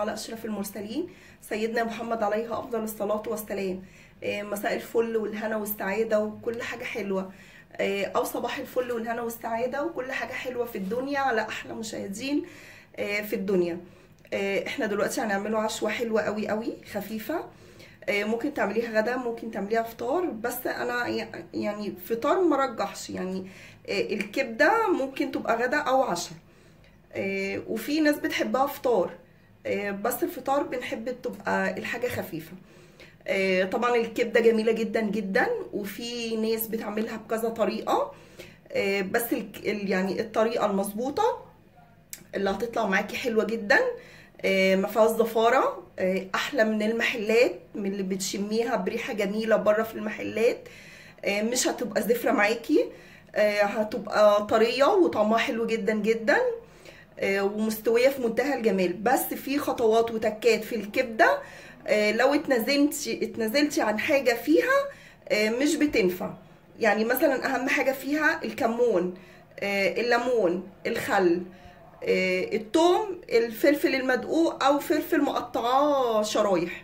على اشرف المرسلين سيدنا محمد عليه افضل الصلاه والسلام آه، مساء الفل والهنا والسعاده وكل حاجه حلوه آه، او صباح الفل والهنا والسعاده وكل حاجه حلوه في الدنيا على احلى مشاهدين آه، في الدنيا آه، احنا دلوقتي هنعمله عشوه حلوه قوي قوي خفيفه آه، ممكن تعمليها غدا ممكن تعمليها فطار بس انا ي- يعني فطار مرجحش يعني آه، الكبده ممكن تبقى غدا او عشاء آه، وفي ناس بتحبها فطار آه، بس الفطار بنحب تبقى الحاجه خفيفه آه، طبعا الكبده جميله جدا جدا وفي ناس بتعملها بكذا طريقه آه، بس ال- ال- يعني الطريقه المظبوطه اللي هتطلع معاكي حلوه جدا آه، ما فيهاش زفاره آه، احلى من المحلات من اللي بتشميها بريحه جميله بره في المحلات آه، مش هتبقى زفره معاكي آه، هتبقى طريه وطعمها حلو جدا جدا آه، ومستويه في منتهى الجمال بس في خطوات وتكات في الكبده آه، لو اتنازلتي اتنازلتي عن حاجه فيها آه، مش بتنفع يعني مثلا اهم حاجه فيها الكمون آه، الليمون الخل آه، التوم الفلفل المدقوق او فلفل مقطعاه شرايح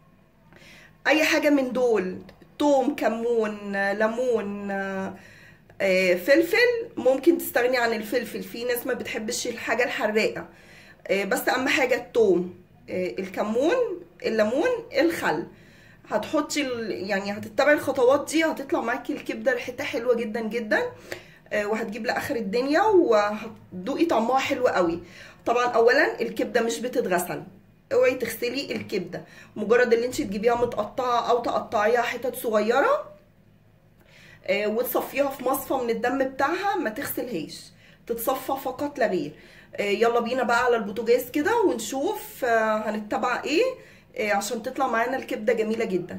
اي حاجه من دول توم كمون آه، ليمون آه، آه، فلفل ممكن تستغني عن الفلفل في ناس ما بتحبش الحاجه الحراقه آه، بس اهم حاجه التوم آه، الكمون الليمون الخل هتحطي ال- يعني هتتبعي الخطوات دي هتطلع معاكي الكبده ريحتها حلوه جدا جدا آه، وهتجيب لاخر الدنيا وهتدوقي طعمها حلو قوي طبعا اولا الكبده مش بتتغسل اوعي تغسلي الكبده مجرد اللي انت تجيبيها متقطعه او تقطعيها حتت صغيره آه، وتصفيها في مصفى من الدم بتاعها ما تغسلهاش تتصفى فقط لا غير آه، يلا بينا بقى على البوتاجاز كده ونشوف آه، هنتبع ايه آه، عشان تطلع معانا الكبده جميله جدا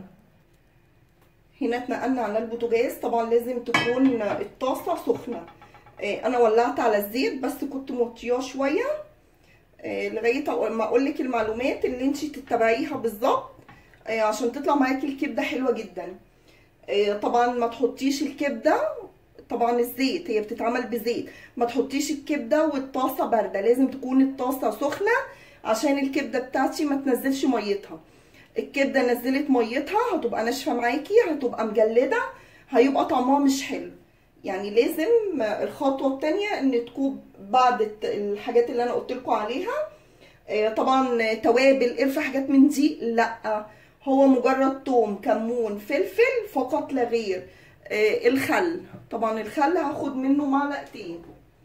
هنا اتنقلنا على البوتاجاز طبعا لازم تكون الطاسه سخنه آه، انا ولعت على الزيت بس كنت موطياه شويه آه، لغايه أقول- ما اقول لك المعلومات اللي انت تتبعيها بالظبط آه، عشان تطلع معاكي الكبده حلوه جدا آه، طبعا ما تحطيش الكبده طبعا الزيت هي بتتعمل بزيت ما تحطيش الكبده والطاسه بارده لازم تكون الطاسه سخنه عشان الكبده بتاعتي ما تنزلش ميتها الكبده نزلت ميتها هتبقى ناشفه معاكي هتبقى مجلده هيبقى طعمها مش حلو يعني لازم الخطوه التانية ان تكون بعد الت- الحاجات اللي انا قلت لكم عليها آه، طبعا توابل قرفه حاجات من دي لا هو مجرد توم كمون فلفل فقط لا غير آه، الخل طبعا الخل هاخد منه معلقتين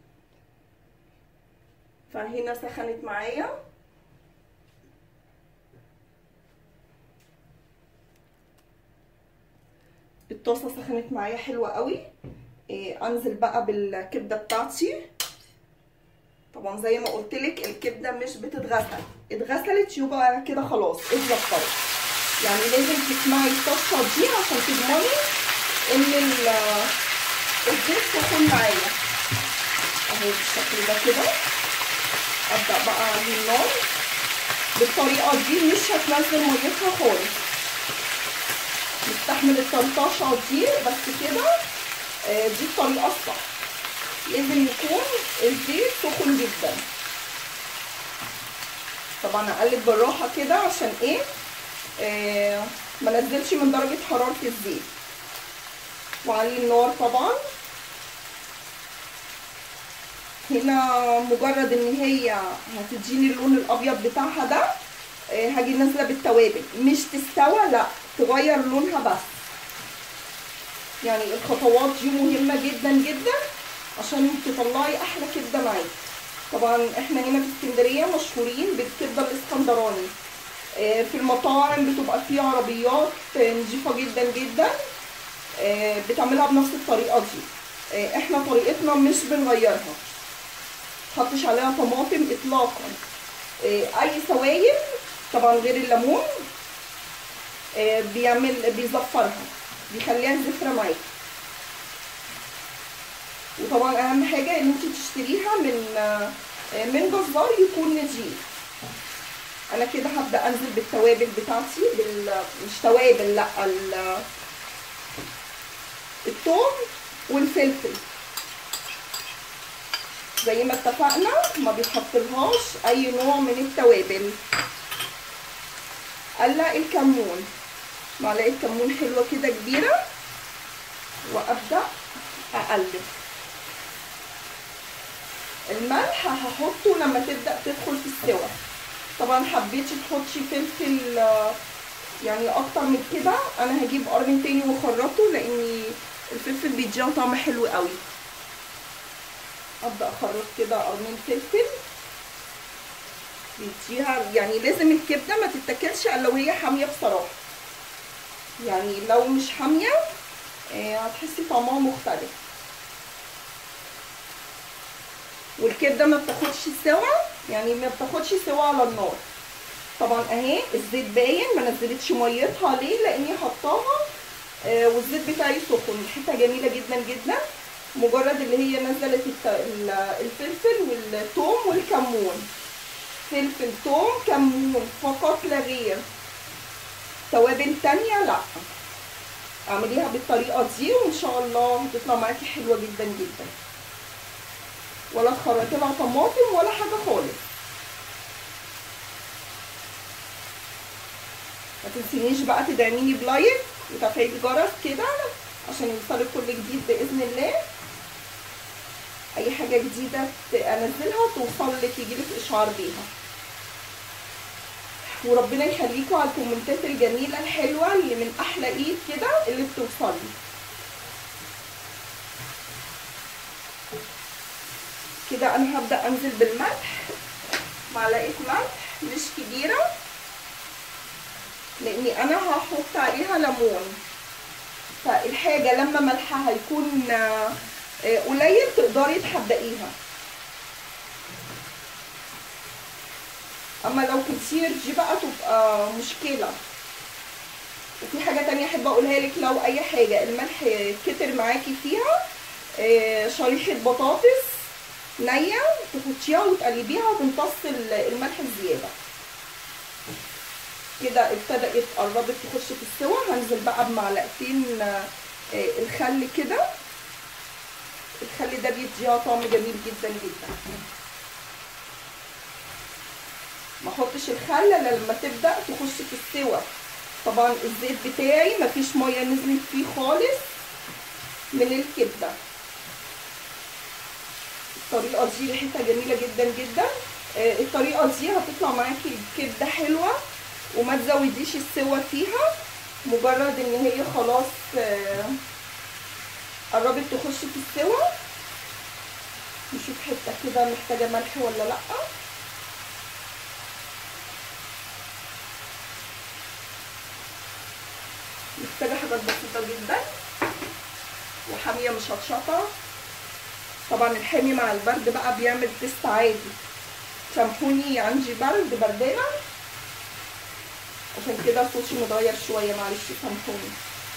فهنا سخنت معايا الطاسه سخنت معايا حلوه قوي إيه انزل بقى بالكبده بتاعتي طبعا زي ما قلت لك الكبده مش بتتغسل اتغسلت يبقى كده خلاص اتزفرت يعني لازم تسمعي الطشه دي عشان تضمني ان ال- الزيت سخن معايا اهو بالشكل ده كده ابدا بقى عليه النار بالطريقه دي مش هتنزل ميتها خالص نستحمل الطرطشه دي بس كده آه، دي الطريقه الصح لازم يكون الزيت سخن جدا طبعا اقلب بالراحه كده عشان ايه آه ما نزلش من درجه حراره الزيت وعلي النار طبعا هنا مجرد ان هي هتديني اللون الابيض بتاعها ده آه، هاجي نازله بالتوابل مش تستوى لا تغير لونها بس يعني الخطوات دي مهمه جدا جدا عشان تطلعي احلى كبده معاكي طبعا احنا هنا في اسكندريه مشهورين بالكبده الاسكندراني آه، في المطاعم بتبقى في عربيات آه، نضيفه جدا جدا آه، بتعملها بنفس الطريقه دي آه، احنا طريقتنا مش بنغيرها محطش عليها طماطم اطلاقا آه، اي سوائل طبعا غير الليمون آه، بيعمل بيزفرها بيخليها زفره معاكي وطبعا اهم حاجه ان انت تشتريها من آه، من جزار يكون نضيف انا كده هبدا انزل بالتوابل بتاعتي بال مش توابل لا ال... الثوم والفلفل زي ما اتفقنا ما بيتحطلهاش اي نوع من التوابل قلع الكمون معلقه كمون حلوه كده كبيره وابدا اقلب الملح هحطه لما تبدا تدخل في السوا طبعا حبيتي تحطي فلفل يعني اكتر من كده انا هجيب قرن تاني واخرطه لان الفلفل بيديها طعم حلو قوي ابدا اخرط كده قرنين فلفل بيديها يعني لازم الكبده ما تتاكلش الا لو هي حاميه بصراحه يعني لو مش حاميه هتحسي طعمها مختلف والكبده ما بتاخدش سوا يعني ما بتاخدش سوا على النار طبعا اهي الزيت باين ما نزلتش ميتها ليه لاني حطاها آه والزيت بتاعي سخن ريحتها جميله جدا جدا مجرد اللي هي نزلت الفلفل والثوم والكمون فلفل ثوم كمون فقط لا غير توابل تانية لا اعمليها بالطريقه دي وان شاء الله هتطلع معاكي حلوه جدا جدا ولا تخرطي لها طماطم ولا حاجه خالص ما تنسينيش بقى تدعميني بلايك وتفعيل الجرس كده عشان يوصلك كل جديد باذن الله اي حاجه جديده انزلها توصل لك يجيلك اشعار بيها وربنا يخليكم على الكومنتات الجميله الحلوه اللي من احلى ايد كده اللي بتوصل لي كده انا هبدا انزل بالملح معلقه ملح مش كبيره لاني انا هحط عليها ليمون فالحاجه لما ملحها هيكون قليل تقدري تحدقيها اما لو كتير دي بقى تبقى مشكله وفي حاجه تانية احب اقولها لك لو اي حاجه الملح كتر معاكي فيها شريحه بطاطس نيه تحطيها وتقلبيها وتمتص الملح الزياده كده ابتدت قربت تخش في السوا هنزل بقى بمعلقتين الخل كده الخل ده بيديها طعم جميل جدا جدا ما احطش الخل الا لما تبدا تخش في السوا طبعا الزيت بتاعي مفيش ميه نزلت فيه خالص من الكبده الطريقه دي ريحتها جميله جدا جدا الطريقه دي هتطلع معاكي الكبده حلوه وما تزوديش السوا فيها مجرد ان هي خلاص قربت تخش في السوا نشوف حته كده محتاجه ملح ولا لا محتاجه حاجات بسيطه جدا وحاميه مش هتشطر طبعا الحامي مع البرد بقى بيعمل تيست عادي سامحوني عندي برد بردانه عشان كده صوتي متغير شويه معلش سامحوني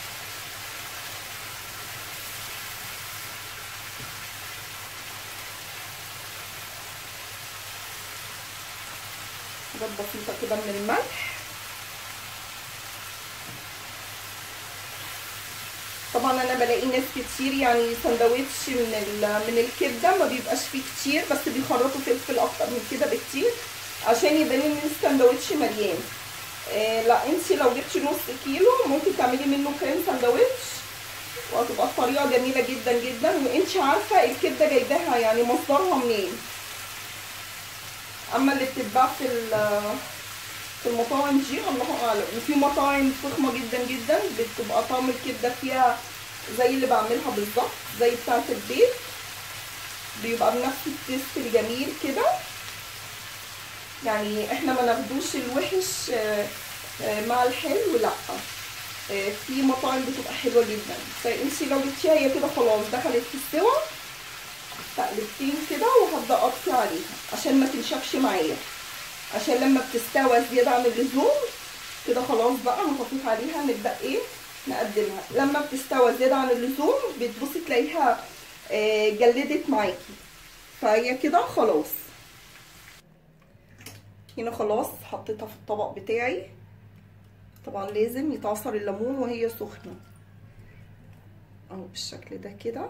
حاجات بسيطه كده من الملح طبعا انا بلاقي ناس كتير يعني سندوتش من من الكبده ما بيبقاش فيه كتير بس بيخرطوا فلفل اكتر من كده بكتير عشان يبان ان السندوتش مليان إيه لا انت لو جبتي نص كيلو ممكن تعملي منه كريم ساندوتش وهتبقى الطريقه جميله جدا جدا وانت عارفه الكبده جايباها يعني مصدرها منين اما اللي بتتباع في في المطاعم دي الله اعلم وفي مطاعم فخمه جدا جدا بتبقى طعم الكبده فيها زي اللي بعملها بالظبط زي بتاعه البيت بيبقى بنفس التيست الجميل كده يعني احنا ما ناخدوش الوحش مع الحلو لا في مطاعم بتبقى حلوه جدا فانت لو جبتيها هي كده خلاص دخلت في السوا تقلبتين كده وهبدا اطفي عليها عشان ما تنشفش معايا عشان لما بتستوى زياده عن اللزوم كده خلاص بقى انا طفيت عليها نبدا ايه نقدمها لما بتستوى زياده عن اللزوم بتبصي تلاقيها جلدت معاكي فهي كده خلاص هنا خلاص حطيتها في الطبق بتاعي طبعا لازم يتعصر الليمون وهي سخنه اهو بالشكل ده كده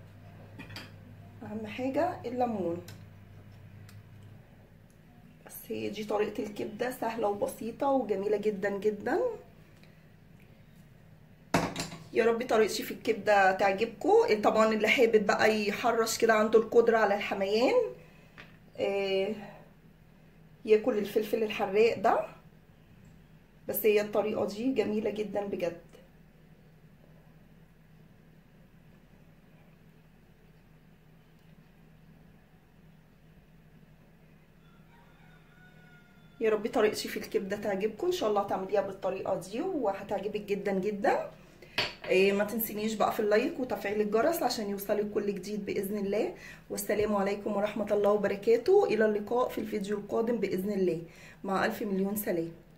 اهم حاجه الليمون بس هي دي طريقة الكبدة سهلة وبسيطة وجميلة جدا جدا يا رب طريقتي في الكبدة تعجبكم طبعا اللي حابب بقى يحرش كده عنده القدرة على الحميان آه ياكل الفلفل الحراق ده بس هي الطريقة دي جميلة جدا بجد يا رب طريقتي في الكبده تعجبكم ان شاء الله تعمليها بالطريقه دي وهتعجبك جدا جدا إيه ما تنسينيش بقى في اللايك وتفعيل الجرس عشان يوصلك كل جديد باذن الله والسلام عليكم ورحمه الله وبركاته الى اللقاء في الفيديو القادم باذن الله مع الف مليون سلام